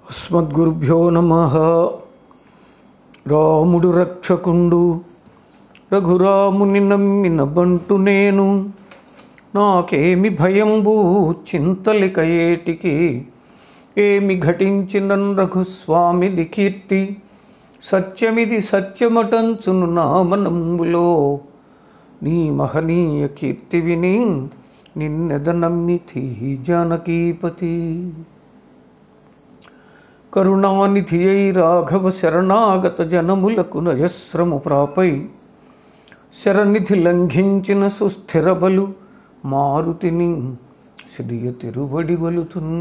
అస్మద్గురుభ్యో నమ రాముడు రక్షకుండు రఘురాముని నమ్మిన బంటు నేను నాకేమి భయంబు చింతలిక ఏటికి ఏమి ఘటించిన రఘుస్వామిది కీర్తి సత్యమిది సత్యమటంచును నామనంబులో నీ మహనీయ కీర్తి విని నిన్నెద నమ్మితి జానకీపతి కరుణానిధి అయి రాఘవ శరణాగత జనములకు నజస్రము ప్రాపై శరనిధి లంఘించిన సుస్థిర బలు మారుతిని శ్రీయ తిరువడి వలుతున్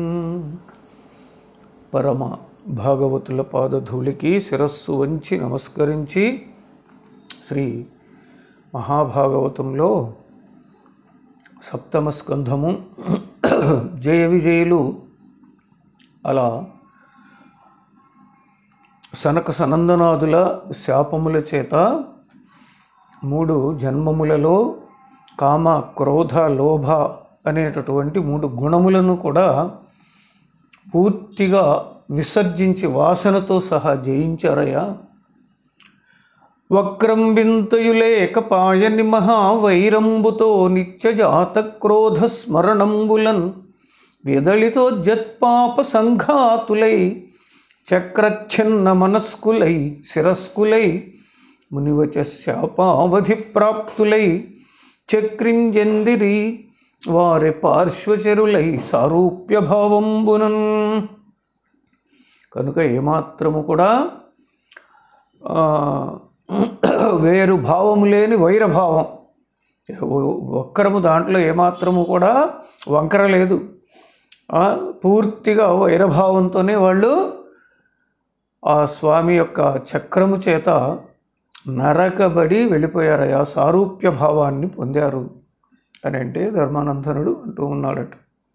పరమ భాగవతుల పాదధూళికి శిరస్సు వంచి నమస్కరించి శ్రీ మహాభాగవతంలో సప్తమ స్కంధము జయ విజయులు అలా సనక సనందనాదుల శాపముల చేత మూడు జన్మములలో కామ క్రోధ లోభ అనేటటువంటి మూడు గుణములను కూడా పూర్తిగా విసర్జించి వాసనతో సహా జయించారయ్యా వక్రం వింతయులేక పాయని మహావైరంబుతో నిత్యజాత క్రోధ స్మరణంబులన్ విదళితో జత్పాప సంఘాతులై చక్రచ్ఛిన్న మనస్కులై శిరస్కులై మునివచ శాపావధి ప్రాప్తులై చక్రింజందిరి వారి పార్శ్వచరులై సారూప్య భావంబునన్ కనుక ఏమాత్రము కూడా ఆ, వేరు భావము లేని వైరభావం ఒక్కరము దాంట్లో ఏమాత్రము కూడా వంకర లేదు ఆ, పూర్తిగా వైరభావంతోనే వాళ్ళు ఆ స్వామి యొక్క చక్రము చేత నరకబడి వెళ్ళిపోయారయ్యా సారూప్య భావాన్ని పొందారు అని అంటే ధర్మానందనుడు అంటూ ఉన్నాడట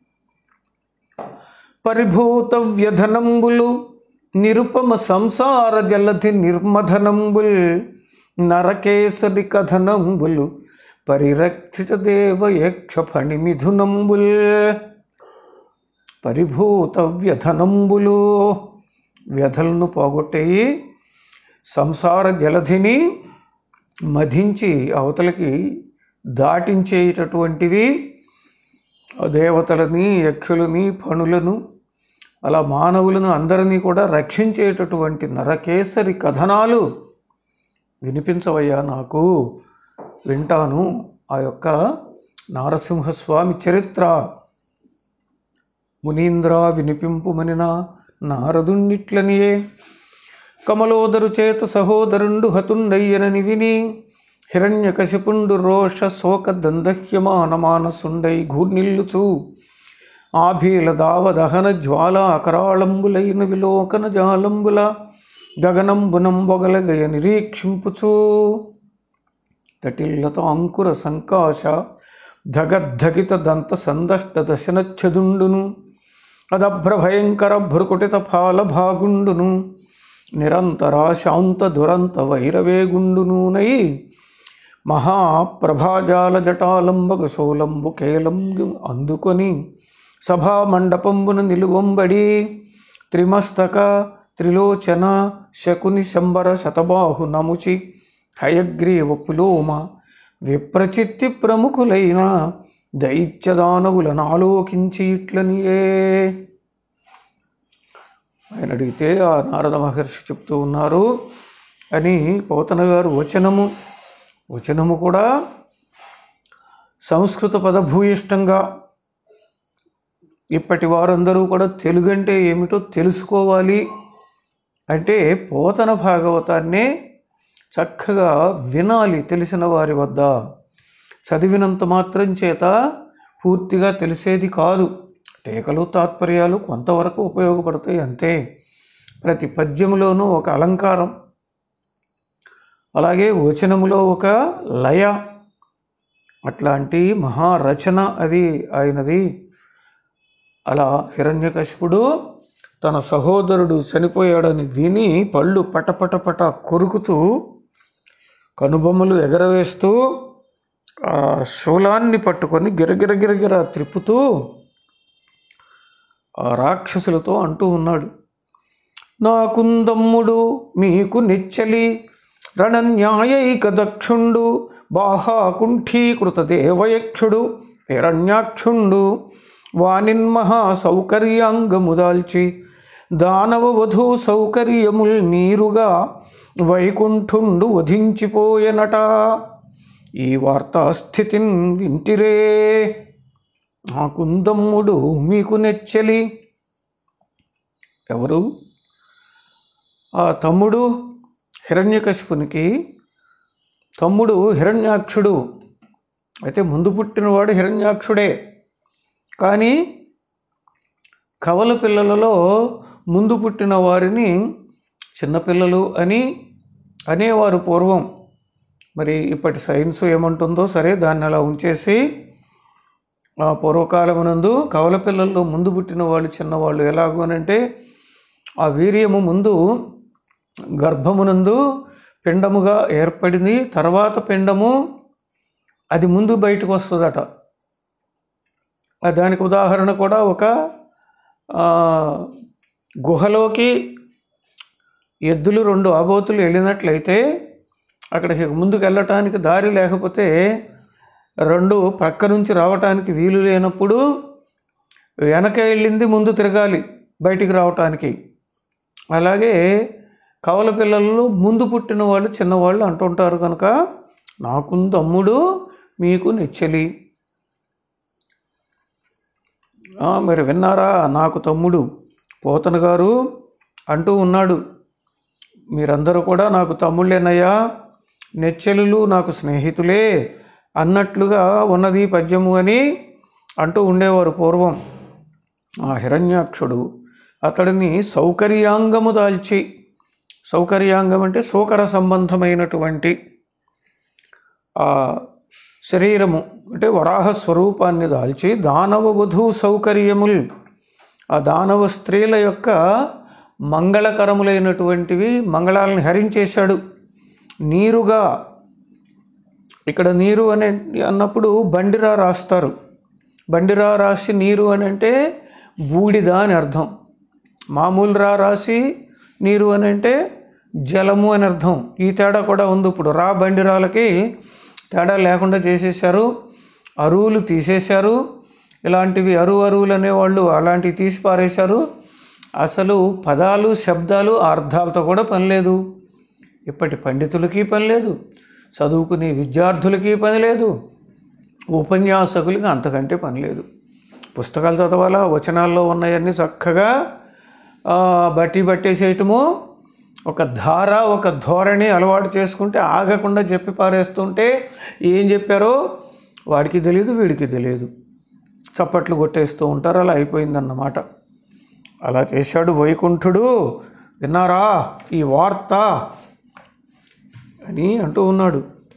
పరిభూత వ్యధనంబులు నిరుపమ సంసార జలధి నిర్మధనంబుల్ నరకేసరి కథనంబులు పరిరక్షిత దేవ యక్ష ఫణిమిథునంబుల్ పరిభూత వ్యధనంబులు వ్యధలను పోగొట్టేయి సంసార జలధిని మధించి అవతలకి దాటించేటటువంటివి దేవతలని యక్షులని ఫణులను అలా మానవులను అందరినీ కూడా రక్షించేటటువంటి నరకేసరి కథనాలు వినిపించవయ్యా నాకు వింటాను ఆ యొక్క నారసింహస్వామి చరిత్ర మునీంద్ర వినిపింపుమనిన నారదుండిట్లనియే కమలోదరు చేత సహోదరుండు హతుండయ్యనని విని హిరణ్యకశిపుండు రోష శోక దందహ్యమాన మానసుండై ఘూర్నిల్లుచు ఆభీల దావ దహన జ్వాల అకరాళంబులైన విలోకన జాలంబుల గగనంబునం బొగలగయ నిరీక్షింపుచు తటిల్లత అంకుర సంకాశ ధగద్ధగిత దంత సందష్ట దశనచ్ఛదుండును అదభ్ర భయంకర భృకుటిత ఫాల భాగుండును నిరంతర శాంత దురంత వైరవేగుండునూనై మహాప్రభాజాల జటాలంబగు సోలంబు కేలంబు అందుకొని సభా మండపంబున నిలువంబడి త్రిమస్తక త్రిలోచన శకుని శంబర శతబాహు నముచి హయగ్రీవ పులోమ విప్రచిత్తి ప్రముఖులైన దైత్యదానవులను ఆలోకించి ఇట్లనియే ఆయన అడిగితే ఆ నారద మహర్షి చెప్తూ ఉన్నారు అని పోతన గారు వచనము వచనము కూడా సంస్కృత పదభూయిష్టంగా ఇప్పటి వారందరూ కూడా తెలుగు అంటే ఏమిటో తెలుసుకోవాలి అంటే పోతన భాగవతాన్నే చక్కగా వినాలి తెలిసిన వారి వద్ద చదివినంత మాత్రం చేత పూర్తిగా తెలిసేది కాదు టీకలు తాత్పర్యాలు కొంతవరకు ఉపయోగపడతాయి అంతే ప్రతి పద్యములోనూ ఒక అలంకారం అలాగే వచనములో ఒక లయ అట్లాంటి మహారచన అది ఆయనది అలా హిరణ్యకశిపుడు తన సహోదరుడు చనిపోయాడని విని పళ్ళు పటపటపట కొరుకుతూ కనుబొమ్మలు ఎగరవేస్తూ ఆ శూలాన్ని పట్టుకొని గిరగిర గిరగిర త్రిప్పుతూ ఆ రాక్షసులతో అంటూ ఉన్నాడు నాకుందమ్ముడు మీకు నెచ్చలి రణన్యాయైక దక్షుండు బాహాకుంఠీకృత దేవయక్షుడు హిరణ్యాక్షుండు వానిన్మహా సౌకర్యాంగము దాల్చి దానవ వధూ సౌకర్యముల్ నీరుగా వైకుంఠుండు వధించిపోయెనట ఈ వార్తాస్థితిన్ వింటిరే నా కుందమ్ముడు మీకు నెచ్చలి ఎవరు ఆ తమ్ముడు హిరణ్యకశిపునికి తమ్ముడు హిరణ్యాక్షుడు అయితే ముందు పుట్టినవాడు హిరణ్యాక్షుడే కానీ కవల పిల్లలలో ముందు పుట్టిన వారిని చిన్నపిల్లలు అని అనేవారు పూర్వం మరి ఇప్పటి సైన్స్ ఏమంటుందో సరే దాన్ని అలా ఉంచేసి ఆ పూర్వకాలమునందు కవల పిల్లల్లో ముందు పుట్టిన వాళ్ళు చిన్నవాళ్ళు ఎలాగూ అనంటే ఆ వీర్యము ముందు గర్భమునందు పిండముగా ఏర్పడింది తర్వాత పిండము అది ముందు బయటకు వస్తుందట ఆ దానికి ఉదాహరణ కూడా ఒక ఆ, గుహలోకి ఎద్దులు రెండు ఆబోతులు వెళ్ళినట్లయితే అక్కడికి ముందుకు వెళ్ళటానికి దారి లేకపోతే రెండు పక్క నుంచి రావటానికి వీలు లేనప్పుడు వెనక వెళ్ళింది ముందు తిరగాలి బయటికి రావటానికి అలాగే కవల పిల్లల్లో ముందు పుట్టిన వాళ్ళు చిన్నవాళ్ళు అంటుంటారు కనుక నాకు తమ్ముడు మీకు నెచ్చలి ఆ, మరి విన్నారా నాకు తమ్ముడు పోతన గారు అంటూ ఉన్నాడు మీరందరూ కూడా నాకు తమ్ముళ్ళేనయ్యా నెచ్చెలులు నాకు స్నేహితులే అన్నట్లుగా ఉన్నది ఈ పద్యము అని అంటూ ఉండేవారు పూర్వం ఆ హిరణ్యాక్షుడు అతడిని సౌకర్యాంగము దాల్చి సౌకర్యాంగం అంటే సూకర సంబంధమైనటువంటి ఆ శరీరము అంటే వరాహ స్వరూపాన్ని దాల్చి దానవ వధూ సౌకర్యముల్ ఆ దానవ స్త్రీల యొక్క మంగళకరములైనటువంటివి మంగళాలను హరించేశాడు నీరుగా ఇక్కడ నీరు అనే అన్నప్పుడు బండిరా రాస్తారు బండిరా రాసి నీరు అని అంటే బూడిద అని అర్థం మామూలు రా రాసి నీరు అని అంటే జలము అని అర్థం ఈ తేడా కూడా ఉంది ఇప్పుడు రా బండిరాలకి తేడా లేకుండా చేసేసారు అరువులు తీసేశారు ఇలాంటివి అరువు అరువులు అనేవాళ్ళు అలాంటివి తీసి పారేశారు అసలు పదాలు శబ్దాలు అర్థాలతో కూడా పని లేదు ఇప్పటి పండితులకి పని లేదు చదువుకునే విద్యార్థులకి పని లేదు ఉపన్యాసకులకి అంతకంటే పని లేదు పుస్తకాలు చదవాలా వచనాల్లో ఉన్నాయన్నీ చక్కగా ఆ, బట్టి పట్టేసేయటము ఒక ధార ఒక ధోరణి అలవాటు చేసుకుంటే ఆగకుండా చెప్పి పారేస్తుంటే ఏం చెప్పారో వాడికి తెలియదు వీడికి తెలియదు చప్పట్లు కొట్టేస్తూ ఉంటారు అలా అయిపోయిందన్నమాట అలా చేశాడు వైకుంఠుడు విన్నారా ఈ వార్త అని అంటూ ఉన్నాడు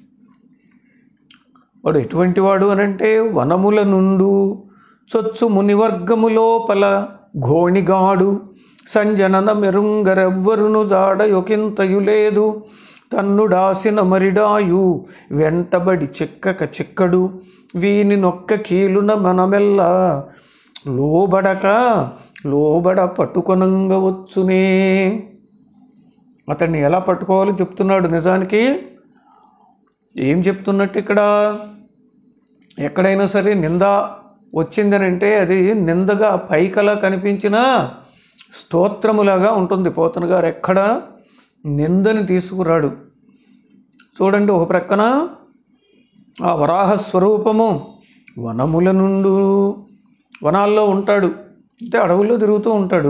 వాడు ఎటువంటి వాడు అనంటే వనముల నుండు చొచ్చు మునివర్గము లోపల ఘోణిగాడు సంజనన మెరుంగరెవ్వరును జాడ యొకింతయు లేదు తన్నుడాసిన మరిడాయు వెంటబడి చిక్కక చిక్కడు వీని నొక్క కీలున మనమెల్ల లోబడక లోబడ పట్టుకొనంగవచ్చునే అతన్ని ఎలా పట్టుకోవాలో చెప్తున్నాడు నిజానికి ఏం చెప్తున్నట్టు ఇక్కడ ఎక్కడైనా సరే నింద వచ్చిందనంటే అది నిందగా పైకలా కనిపించిన స్తోత్రములాగా ఉంటుంది పోతన గారు ఎక్కడ నిందని తీసుకురాడు చూడండి ఒక ప్రక్కన ఆ వరాహ స్వరూపము వనముల నుండు వనాల్లో ఉంటాడు అంటే అడవుల్లో తిరుగుతూ ఉంటాడు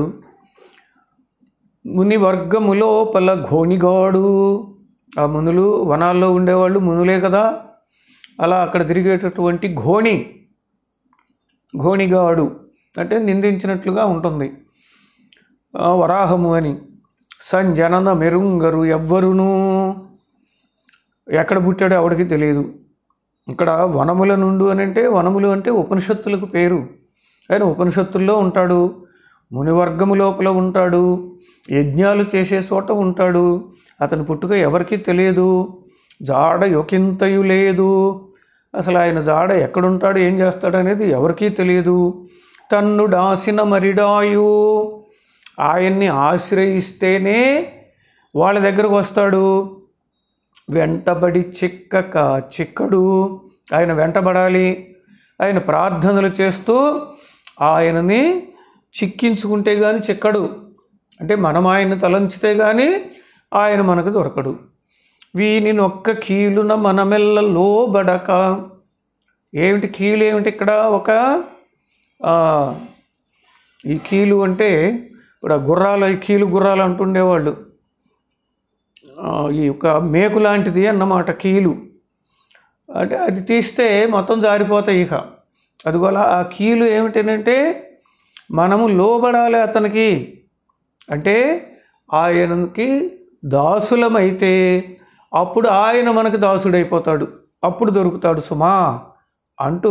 ముని వర్గము లోపల ఘోణిగాడు ఆ మునులు వనాల్లో ఉండేవాళ్ళు మునులే కదా అలా అక్కడ తిరిగేటటువంటి ఘోణి ఘోణిగాడు అంటే నిందించినట్లుగా ఉంటుంది ఆ, వరాహము అని సంజనన మెరుంగరు ఎవ్వరును ఎక్కడ పుట్టాడో ఎవడికి తెలియదు ఇక్కడ వనముల నుండు అని అంటే వనములు అంటే ఉపనిషత్తులకు పేరు ఆయన ఉపనిషత్తుల్లో ఉంటాడు మునివర్గము లోపల ఉంటాడు యజ్ఞాలు చేసే చోట ఉంటాడు అతని పుట్టుక ఎవరికీ తెలియదు జాడ యొకింతయు లేదు అసలు ఆయన జాడ ఎక్కడుంటాడు ఏం చేస్తాడు అనేది ఎవరికీ తెలియదు తన్ను డాసిన మరిడాయు ఆయన్ని ఆశ్రయిస్తేనే వాళ్ళ దగ్గరకు వస్తాడు వెంటబడి చిక్కక చిక్కడు ఆయన వెంటబడాలి ఆయన ప్రార్థనలు చేస్తూ ఆయనని చిక్కించుకుంటే కానీ చిక్కడు అంటే మనం ఆయన తలంచితే కానీ ఆయన మనకు దొరకడు వీని ఒక్క కీలున మనమెల్ల లోబడక ఏమిటి కీలు ఏమిటి ఇక్కడ ఒక ఆ, ఈ కీలు అంటే ఇప్పుడు ఆ గుర్రాలు ఈ కీలు గుర్రాలు అంటుండేవాళ్ళు ఆ, ఈ యొక్క మేకు లాంటిది అన్నమాట కీలు అంటే అది తీస్తే మొత్తం జారిపోతాయి ఇక అందువల్ల ఆ కీలు ఏమిటంటే మనము లోబడాలి అతనికి అంటే ఆయనకి దాసులమైతే అప్పుడు ఆయన మనకు దాసుడైపోతాడు అప్పుడు దొరుకుతాడు సుమా అంటూ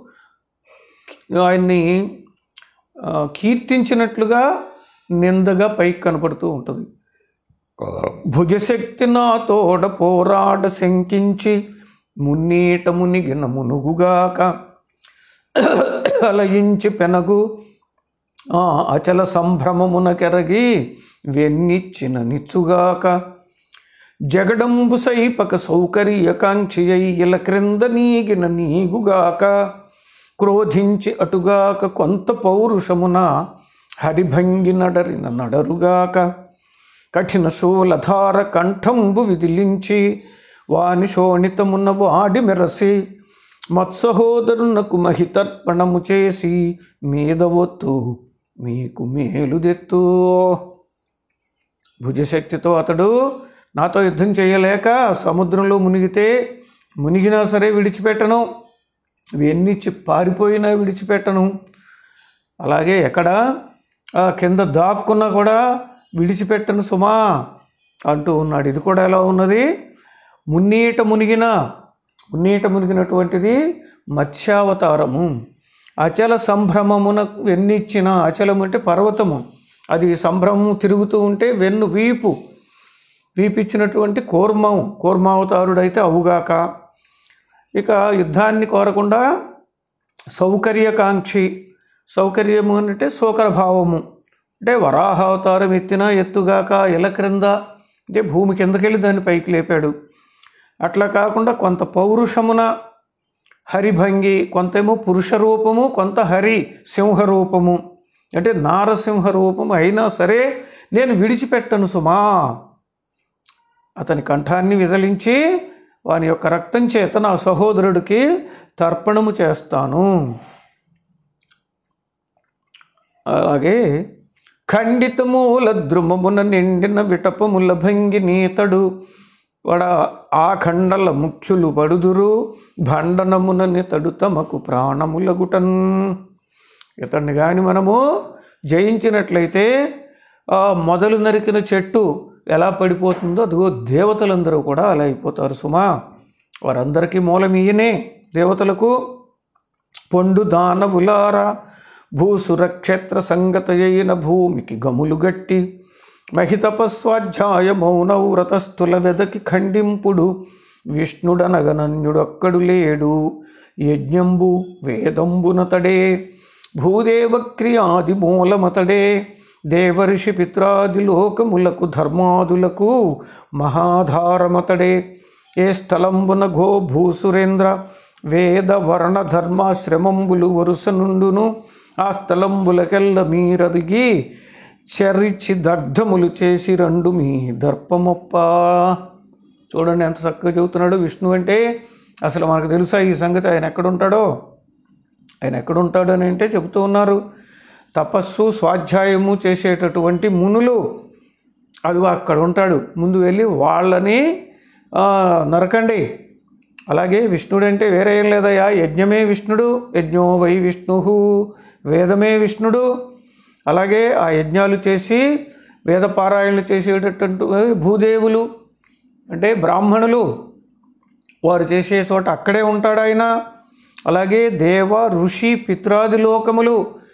ఆయన్ని ఆ, కీర్తించినట్లుగా నిందగా పైకి కనపడుతూ ఉంటుంది భుజశక్తి నా తోడ పోరాడ శంకించి మున్నీట మునిగిన మునుగుగాక అలయించి పెనగు ఆ అచల సంభ్రమమున కెరగి వెన్నిచ్చిన నిచ్చుగాక జగడంబు సైపక సౌకర్యకాంక్షియై ఇల క్రింద నీగిన నీగుగాక క్రోధించి అటుగాక కొంత పౌరుషమున హరిభంగి నడరిన నడరుగాక కఠిన శూలధార కంఠంబు విదిలించి వాని శోణితమున వాడి మెరసి మత్సహోదరునకు మహితర్పణము చేసి మీద ఒత్తు మీకు మేలుదెత్తు భుజశక్తితో అతడు నాతో యుద్ధం చేయలేక సముద్రంలో మునిగితే మునిగినా సరే విడిచిపెట్టను వెన్నిచ్చి పారిపోయినా విడిచిపెట్టను అలాగే ఎక్కడ ఆ కింద దాక్కున్నా కూడా విడిచిపెట్టను సుమా అంటూ ఉన్నాడు ఇది కూడా ఎలా ఉన్నది మున్నీట మునిగిన మున్నీట మునిగినటువంటిది మత్స్యావతారము అచల సంభ్రమమున వెన్నిచ్చిన అచలం అంటే పర్వతము అది సంభ్రమం తిరుగుతూ ఉంటే వెన్ను వీపు వీపిచ్చినటువంటి కూర్మం కూర్మావతారుడైతే అవుగాక ఇక యుద్ధాన్ని కోరకుండా సౌకర్యకాంక్షి సౌకర్యము అంటే శోకరభావము అంటే వరాహావతారం ఎత్తినా ఎత్తుగాక ఇల క్రింద అంటే భూమి కిందకెళ్ళి దాన్ని పైకి లేపాడు అట్లా కాకుండా కొంత పౌరుషమున హరిభంగి కొంతేమో పురుష రూపము కొంత హరి సింహ రూపము అంటే నారసింహ రూపము అయినా సరే నేను విడిచిపెట్టను సుమా అతని కంఠాన్ని విదలించి వాని యొక్క రక్తం చేత నా సహోదరుడికి తర్పణము చేస్తాను అలాగే ఖండితమూల ద్రుమమున నిండిన విటపముల భంగి నీతడు వడ ఆ ఖండల ముఖ్యులు పడుదురు భండనమున నితడు తమకు ప్రాణములగుటన్ ఇతన్ని కానీ మనము జయించినట్లయితే ఆ మొదలు నరికిన చెట్టు ఎలా పడిపోతుందో అదిగో దేవతలందరూ కూడా అలా అయిపోతారు సుమా వారందరికీ మూలం ఈయనే దేవతలకు పొండు దానవులారా భూసురక్షేత్ర సంగతయైన భూమికి గములు గట్టి మహితపస్వాధ్యాయ మౌనౌ వ్రతస్థుల వెదకి ఖండింపుడు విష్ణుడనగనన్యుడొక్కడు లేడు యజ్ఞంబు వేదంబునతడే భూదేవక్రియాది మూలమతడే దేవర్షి పిత్రాది లోకములకు ధర్మాదులకు మహాధారమతడే ఏ స్థలంబున గో భూసురేంద్ర వేద వర్ణ ధర్మాశ్రమంబులు వరుస నుండును ఆ స్థలంబులకెల్ల మీరదిగి చరిచి దగ్ధములు చేసి రెండు మీ దర్పమొప్ప చూడండి ఎంత చక్కగా చెబుతున్నాడు విష్ణు అంటే అసలు మనకు తెలుసా ఈ సంగతి ఆయన ఎక్కడుంటాడో ఆయన ఎక్కడుంటాడు అని అంటే చెబుతూ ఉన్నారు తపస్సు స్వాధ్యాయము చేసేటటువంటి మునులు అదిగో అక్కడ ఉంటాడు ముందు వెళ్ళి వాళ్ళని ఆ, నరకండి అలాగే విష్ణుడు అంటే వేరే ఏం లేదయ్యా యజ్ఞమే విష్ణుడు యజ్ఞో వై విష్ణు వేదమే విష్ణుడు అలాగే ఆ యజ్ఞాలు చేసి వేద పారాయణలు చేసేటటువంటి భూదేవులు అంటే బ్రాహ్మణులు వారు చేసే చోట అక్కడే ఉంటాడు ఆయన అలాగే దేవ ఋషి పిత్రాది లోకములు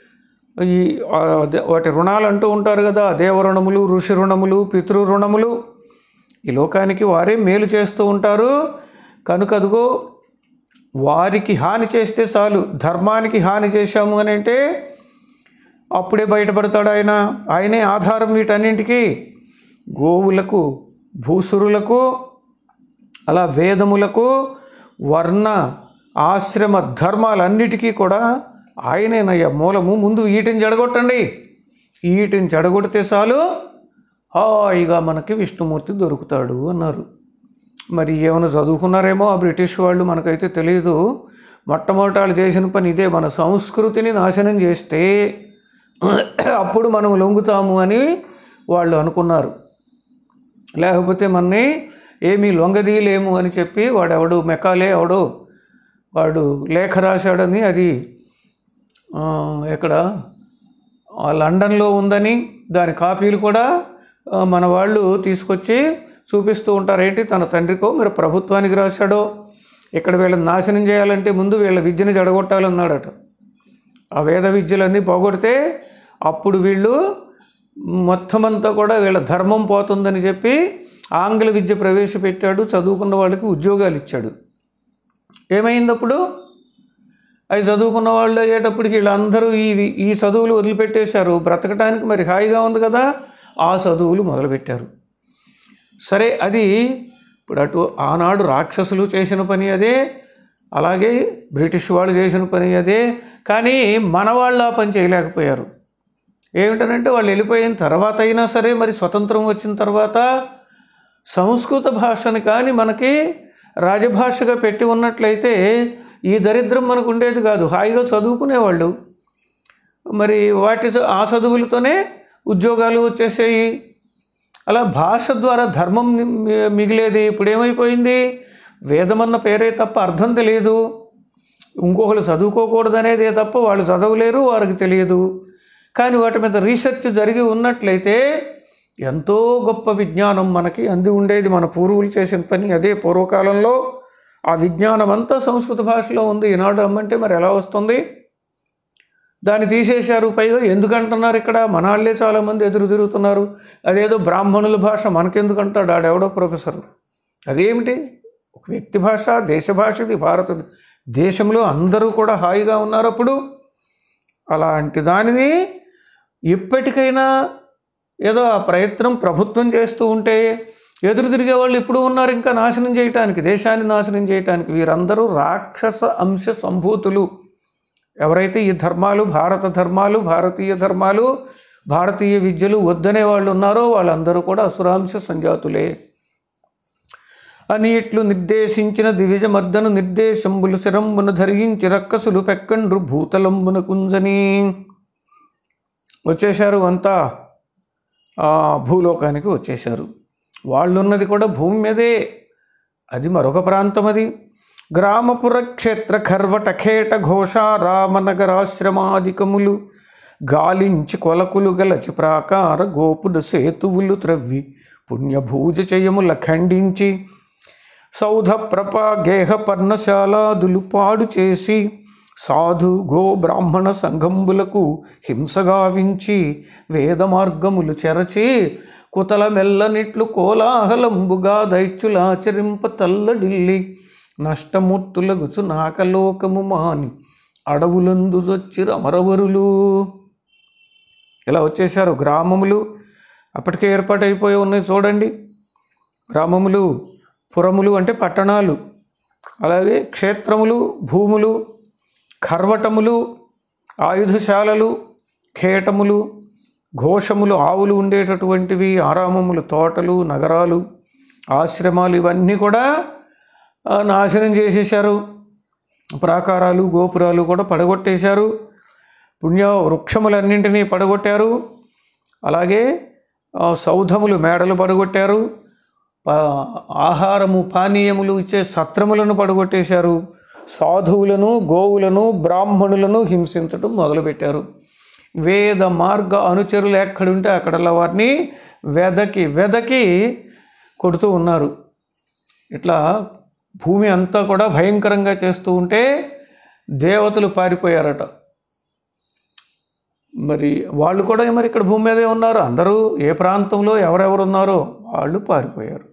ఈ ఆ, దే- వాటి రుణాలు అంటూ ఉంటారు కదా దేవ రుణములు ఋషి రుణములు పితృ రుణములు ఈ లోకానికి వారే మేలు చేస్తూ ఉంటారు కనుక అదిగో వారికి హాని చేస్తే చాలు ధర్మానికి హాని చేశాము అని అంటే అప్పుడే బయటపడతాడు ఆయన ఆయనే ఆధారం వీటన్నింటికి గోవులకు భూసురులకు అలా వేదములకు వర్ణ ఆశ్రమ ధర్మాలన్నిటికీ కూడా ఆయనేనయ్య మూలము ముందు వీటిని జడగొట్టండి వీటిని జడగొడితే చాలు హాయిగా మనకి విష్ణుమూర్తి దొరుకుతాడు అన్నారు మరి ఏమైనా చదువుకున్నారేమో ఆ బ్రిటిష్ వాళ్ళు మనకైతే తెలియదు మొట్టమొదట వాళ్ళు చేసిన పని ఇదే మన సంస్కృతిని నాశనం చేస్తే అప్పుడు మనం లొంగుతాము అని వాళ్ళు అనుకున్నారు లేకపోతే మనని ఏమీ లొంగదీయలేము అని చెప్పి వాడెవడు మెకాలే ఎవడు వాడు లేఖ రాశాడని అది ఆ, ఎక్కడ ఆ లండన్లో ఉందని దాని కాపీలు కూడా ఆ, మన వాళ్ళు తీసుకొచ్చి చూపిస్తూ ఉంటారు ఏంటి తన తండ్రికో మరి ప్రభుత్వానికి రాశాడో ఇక్కడ వీళ్ళని నాశనం చేయాలంటే ముందు వీళ్ళ విద్యను జడగొట్టాలన్నాడట ఆ వేద విద్యలన్నీ పోగొడితే అప్పుడు వీళ్ళు మొత్తం అంతా కూడా వీళ్ళ ధర్మం పోతుందని చెప్పి ఆంగ్ల విద్య ప్రవేశపెట్టాడు చదువుకున్న వాళ్ళకి ఉద్యోగాలు ఇచ్చాడు ఏమైంది అప్పుడు అవి చదువుకున్న వాళ్ళు అయ్యేటప్పటికి వీళ్ళందరూ ఈ ఈ చదువులు వదిలిపెట్టేశారు బ్రతకటానికి మరి హాయిగా ఉంది కదా ఆ చదువులు మొదలుపెట్టారు సరే అది ఇప్పుడు అటు ఆనాడు రాక్షసులు చేసిన పని అదే అలాగే బ్రిటిష్ వాళ్ళు చేసిన పని అదే కానీ మన వాళ్ళు ఆ పని చేయలేకపోయారు ఏమిటనంటే వాళ్ళు వెళ్ళిపోయిన తర్వాత అయినా సరే మరి స్వతంత్రం వచ్చిన తర్వాత సంస్కృత భాషని కానీ మనకి రాజభాషగా పెట్టి ఉన్నట్లయితే ఈ దరిద్రం మనకు ఉండేది కాదు హాయిగా చదువుకునేవాళ్ళు మరి వాటి చ- ఆ చదువులతోనే ఉద్యోగాలు వచ్చేసాయి అలా భాష ద్వారా ధర్మం మి- మిగిలేది ఇప్పుడు ఏమైపోయింది వేదమన్న పేరే తప్ప అర్థం తెలియదు ఇంకొకరు చదువుకోకూడదనేదే తప్ప వాళ్ళు చదవలేరు వారికి తెలియదు కానీ వాటి మీద రీసెర్చ్ జరిగి ఉన్నట్లయితే ఎంతో గొప్ప విజ్ఞానం మనకి అంది ఉండేది మన పూర్వులు చేసిన పని అదే పూర్వకాలంలో ఆ విజ్ఞానం అంతా సంస్కృత భాషలో ఉంది ఈనాడు రమ్మంటే మరి ఎలా వస్తుంది దాన్ని తీసేశారు పైగా ఎందుకంటున్నారు ఇక్కడ మన వాళ్ళే చాలామంది ఎదురు తిరుగుతున్నారు అదేదో బ్రాహ్మణుల భాష మనకెందుకు అంటాడు ఆడెవడో ప్రొఫెసర్ అదేమిటి ఒక వ్యక్తి భాష దేశ భాష ఇది భారత దేశంలో అందరూ కూడా హాయిగా ఉన్నారు అప్పుడు అలాంటి దానిని ఇప్పటికైనా ఏదో ఆ ప్రయత్నం ప్రభుత్వం చేస్తూ ఉంటే ఎదురు తిరిగే వాళ్ళు ఇప్పుడు ఉన్నారు ఇంకా నాశనం చేయటానికి దేశాన్ని నాశనం చేయటానికి వీరందరూ రాక్షస అంశ సంభూతులు ఎవరైతే ఈ ధర్మాలు భారత ధర్మాలు భారతీయ ధర్మాలు భారతీయ విద్యలు వద్దనే వాళ్ళు ఉన్నారో వాళ్ళందరూ కూడా అసురాంశ సంజాతులే అని ఇట్లు నిర్దేశించిన దివిజమర్దను నిర్దేశంబులు శరంబున ధరించి రక్కసులు పెక్కండ్రు భూతలంబున కుంజని వచ్చేశారు అంతా ఆ భూలోకానికి వచ్చేశారు వాళ్ళున్నది కూడా భూమి మీదే అది మరొక ప్రాంతం అది గ్రామపుర క్షేత్ర ఖర్వట ఖేట ఘోష రామనగరాశ్రమాధికములు గాలించి కొలకులు గలచి ప్రాకార గోపుల సేతువులు త్రవ్వి పుణ్యభూజ చయముల ఖండించి సౌధ ప్రప గేహ పర్ణశాలాదులు పాడు చేసి సాధు గో బ్రాహ్మణ సంఘంబులకు హింసగావించి వేద మార్గములు చెరచి కుతల మెల్లనిట్లు కోలాహలంబుగా దైత్యులాచరింప తల్లడిల్లి నష్టమూర్తులగుచు నాకలోకము మాని అడవులందుజొచ్చి రమరవరులు ఇలా వచ్చేశారు గ్రామములు అప్పటికే ఏర్పాటైపోయి ఉన్నాయి చూడండి గ్రామములు పురములు అంటే పట్టణాలు అలాగే క్షేత్రములు భూములు ఖర్వటములు ఆయుధశాలలు ఖేటములు ఘోషములు ఆవులు ఉండేటటువంటివి ఆరామములు తోటలు నగరాలు ఆశ్రమాలు ఇవన్నీ కూడా ఆ, నాశనం చేసేశారు ప్రాకారాలు గోపురాలు కూడా పడగొట్టేశారు పుణ్య వృక్షములన్నింటినీ పడగొట్టారు అలాగే ఆ, సౌధములు మేడలు పడగొట్టారు ఆ, ఆహారము పానీయములు ఇచ్చే సత్రములను పడగొట్టేశారు సాధువులను గోవులను బ్రాహ్మణులను హింసించడం మొదలుపెట్టారు వేద మార్గ అనుచరులు ఎక్కడుంటే అక్కడల్లా వారిని వెదకి వెదకి కొడుతూ ఉన్నారు ఇట్లా భూమి అంతా కూడా భయంకరంగా చేస్తూ ఉంటే దేవతలు పారిపోయారట మరి వాళ్ళు కూడా మరి ఇక్కడ భూమి మీదే ఉన్నారు అందరూ ఏ ప్రాంతంలో ఎవరెవరు ఉన్నారో వాళ్ళు పారిపోయారు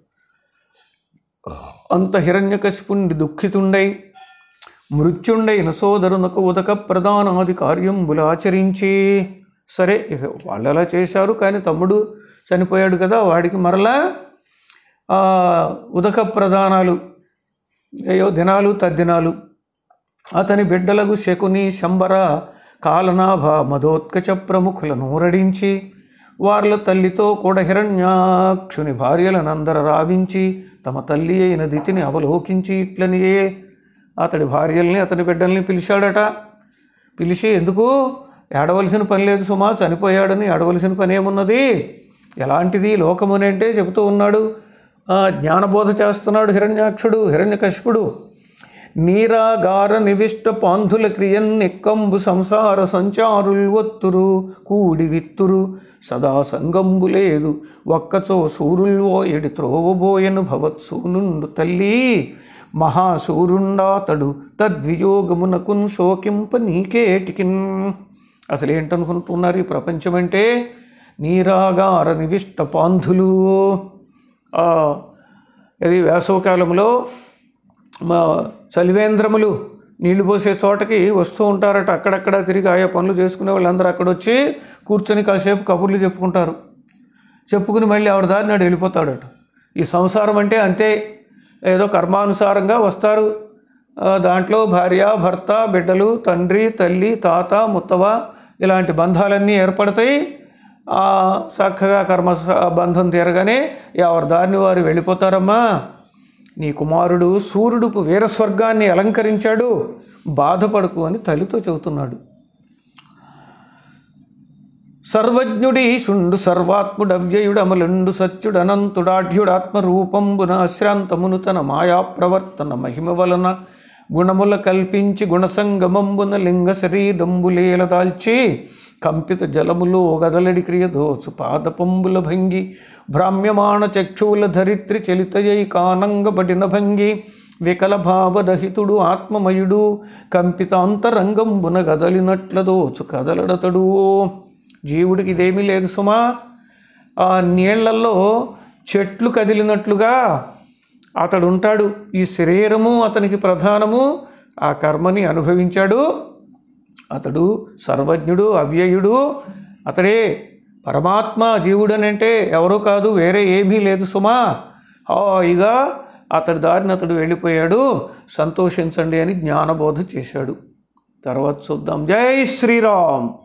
అంత హిరణ్యకశిపుణ్ణి దుఃఖితుండై మృత్యుండైన సోదరునకు ఉదక ప్రధానాది కార్యంబులు ఆచరించి సరే ఇక వాళ్ళు అలా చేశారు కానీ తమ్ముడు చనిపోయాడు కదా వాడికి మరలా ఆ, ఉదక ప్రదానాలు అయ్యో దినాలు తద్దినాలు అతని బిడ్డలకు శకుని శంబర కాలనాభ మధోత్కచ ప్రముఖుల నూరడించి వార్ల తల్లితో కూడా హిరణ్యాక్షుని భార్యలనందర రావించి తమ తల్లి అయిన దితిని అవలోకించి ఇట్లనియే అతడి భార్యల్ని అతని బిడ్డల్ని పిలిచాడట పిలిచి ఎందుకు ఏడవలసిన పని లేదు సుమా చనిపోయాడని ఏడవలసిన పని ఏమున్నది ఎలాంటిది లోకమునంటే చెబుతూ ఉన్నాడు ఆ, జ్ఞానబోధ చేస్తున్నాడు హిరణ్యాక్షుడు హిరణ్యకశిపుడు నీరాగార నివిష్ట పాంధుల క్రియన్ ఎక్కంబు సంసార సంచారుల్ ఒత్తురు కూడి విత్తురు సదా సంగంబు లేదు ఒక్కచో సూరుల్వో ఎడి త్రోవబోయను భవత్సూనుండు తల్లి మహాసూరుండాతడు తద్వియోగమునకున్ శోకింప నీకేటికిన్ అసలు ఏంటనుకుంటున్నారు ఈ ప్రపంచం అంటే నీరాగార నివిష్ట పాంధులు ఆ, ఇది వేసవకాలంలో మా చలివేంద్రములు నీళ్లు పోసే చోటకి వస్తూ ఉంటారట అక్కడక్కడ తిరిగి ఆయా పనులు చేసుకునే వాళ్ళందరూ అక్కడ వచ్చి కూర్చొని కాసేపు కబుర్లు చెప్పుకుంటారు చెప్పుకుని మళ్ళీ ఆవిడ దారి నాడు వెళ్ళిపోతాడట ఈ సంసారం అంటే అంతే ఏదో కర్మానుసారంగా వస్తారు ఆ, దాంట్లో భార్య భర్త బిడ్డలు తండ్రి తల్లి తాత ముత్తవ ఇలాంటి బంధాలన్నీ ఏర్పడతాయి ఆ, చక్కగా కర్మ స- బంధం తీరగానే ఎవరి దారిని వారు వెళ్ళిపోతారమ్మా నీ కుమారుడు సూర్యుడు వీరస్వర్గాన్ని అలంకరించాడు బాధపడకు అని తల్లితో చెబుతున్నాడు సర్వజ్ఞుడి శుండు సర్వాత్ముడు అవ్యయుడు అమలుండు సత్యుడు అనంతుడాఢ్యుడాత్మ రూపంబున అశ్రాంతమును తన మాయా ప్రవర్తన మహిమ వలన గుణముల కల్పించి గుణసంగమంబున లింగ శరీరంబులేల దాల్చి కంపిత జలములో గదలడి క్రియ దోచు పాదపంబుల భంగి భ్రామ్యమాణ చక్షువుల ధరిత్రి చలితయై కానంగబడిన భంగి వికల భావరహితుడు ఆత్మమయుడు కంపితాంతరంగంబున గదలినట్ల దోచు కదలడతడు జీవుడికి ఇదేమీ లేదు సుమా ఆ నీళ్లలో చెట్లు కదిలినట్లుగా అతడు ఉంటాడు ఈ శరీరము అతనికి ప్రధానము ఆ కర్మని అనుభవించాడు అతడు సర్వజ్ఞుడు అవ్యయుడు అతడే పరమాత్మ జీవుడనంటే ఎవరూ కాదు వేరే ఏమీ లేదు సుమా హాయిగా అతడి దారిని అతడు వెళ్ళిపోయాడు సంతోషించండి అని జ్ఞానబోధ చేశాడు తర్వాత చూద్దాం జై శ్రీరామ్